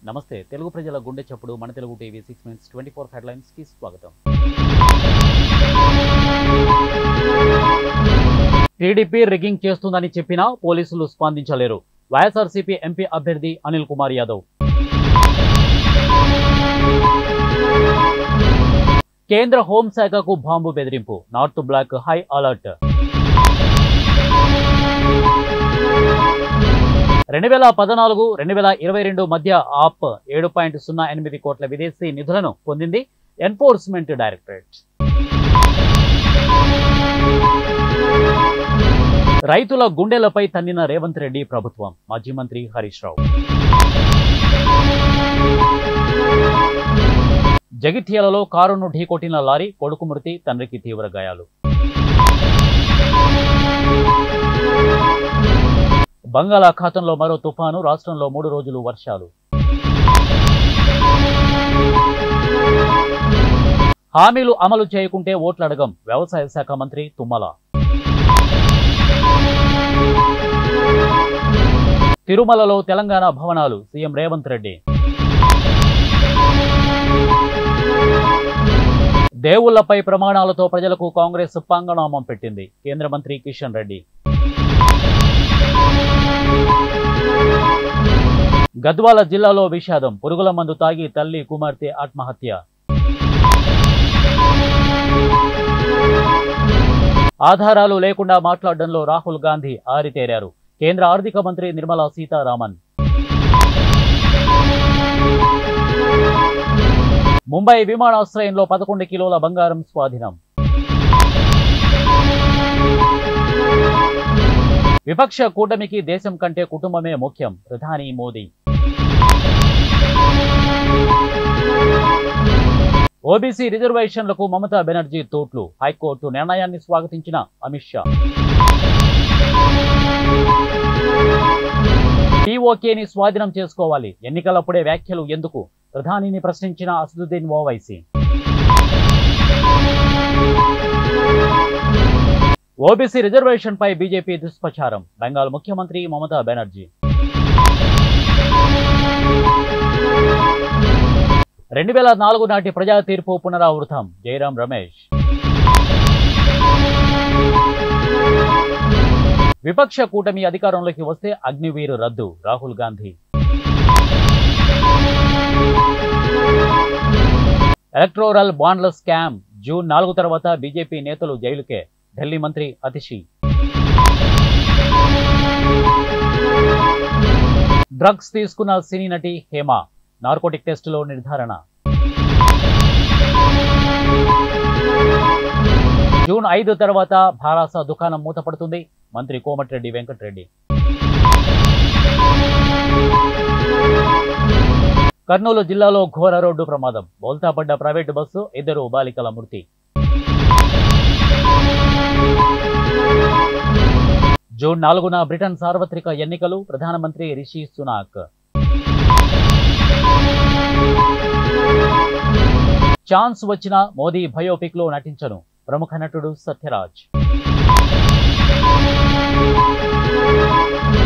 నమస్తే తెలుగు ప్రజల గుండె చప్పుడు మన Telugu TV six minutes twenty four headlines కి స్వాగతం టీడీపీ రిగ్గింగ్ చేస్తుందని చెప్పినా పోలీసులు స్పందించలేరు వైఎస్ఆర్సీపీ ఎంపీ అభ్యర్థి అనిల్ కుమార్ యాదవ్ కేంద్ర హోంశాఖకు బాంబు బెదిరింపు నార్త్ బ్లాక్ హై అలర్ట్ రెండు వేల పద్నాలుగు రెండు వేల ఇరవై రెండు మధ్య ఆప్ ఏడు పాయింట్ సున్నా ఎనిమిది కోట్ల విదేశీ నిధులను పొందింది ఎన్ఫోర్స్మెంట్ డైరెక్టరేట్ రైతుల గుండెలపై తన్నిన రేవంత్ రెడ్డి ప్రభుత్వం మాజీ మంత్రి హరీష్ రావు జగిత్యాలలో కారును ఢీకొట్టిన లారీ కొడుకు మృతి తండ్రికి తీవ్ర గాయాలు బంగాళాఖాతంలో మరో తుఫాను రాష్ట్రంలో మూడు రోజులు వర్షాలు హామీలు అమలు చేయకుంటే ఓట్లు అడగం వ్యవసాయ శాఖ మంత్రి తుమ్మల తిరుమలలో తెలంగాణ భవనాలు సీఎం రేవంత్ రెడ్డి దేవుళ్లపై ప్రమాణాలతో ప్రజలకు కాంగ్రెస్ పంగనామం పెట్టింది కేంద్ర మంత్రి కిషన్ రెడ్డి గద్వాల జిల్లాలో విషాదం పురుగుల మందు తాగి తల్లి కుమార్తె ఆత్మహత్య ఆధారాలు లేకుండా మాట్లాడడంలో రాహుల్ గాంధీ ఆరితేరారు కేంద్ర ఆర్థిక మంత్రి నిర్మలా సీతారామన్ ముంబై విమానాశ్రయంలో పదకొండు కిలోల బంగారం స్వాధీనం విపక్ష కూటమికి దేశం కంటే కుటుంబమే ముఖ్యం ప్రధాని మోదీ ఓబీసీ రిజర్వేషన్లకు మమతా బెనర్జీ తోట్లు హైకోర్టు నిర్ణయాన్ని స్వాగతించిన అమిత్ షా టీఓకేని స్వాధీనం చేసుకోవాలి ఎన్నికలప్పుడే వ్యాఖ్యలు ఎందుకు ప్రధానిని ప్రశ్నించిన అసదుద్దీన్ ఓవైసీ ఓబీసీ రిజర్వేషన్ పై బీజేపీ దుష్ప్రచారం బెంగాల్ ముఖ్యమంత్రి మమతా బెనర్జీ రెండు వేల నాలుగు నాటి ప్రజా తీర్పు పునరావృతం జయరాం రమేష్ విపక్ష కూటమి అధికారంలోకి వస్తే అగ్నివీరు రద్దు రాహుల్ గాంధీ ఎలక్ట్రోరల్ బాండ్ల స్కామ్ జూన్ నాలుగు తర్వాత బీజేపీ నేతలు జైలుకే ఢిల్లీ మంత్రి అతిషి డ్రగ్స్ తీసుకున్న సినీ నటి హేమ నార్కోటిక్ టెస్టులో నిర్ధారణ జూన్ ఐదు తర్వాత భారాస దుకాణం మూతపడుతుంది మంత్రి కోమటిరెడ్డి వెంకటరెడ్డి కర్నూలు జిల్లాలో ఘోర రోడ్డు ప్రమాదం బోల్తాపడ్డ ప్రైవేటు బస్సు ఇద్దరు బాలికల మృతి జూన్ నాలుగున బ్రిటన్ సార్వత్రిక ఎన్నికలు ప్రధానమంత్రి రిషి సునాక్ ఛాన్స్ వచ్చిన మోదీ బయోపిక్ లో నటించను ప్రముఖ నటుడు సత్యరాజ్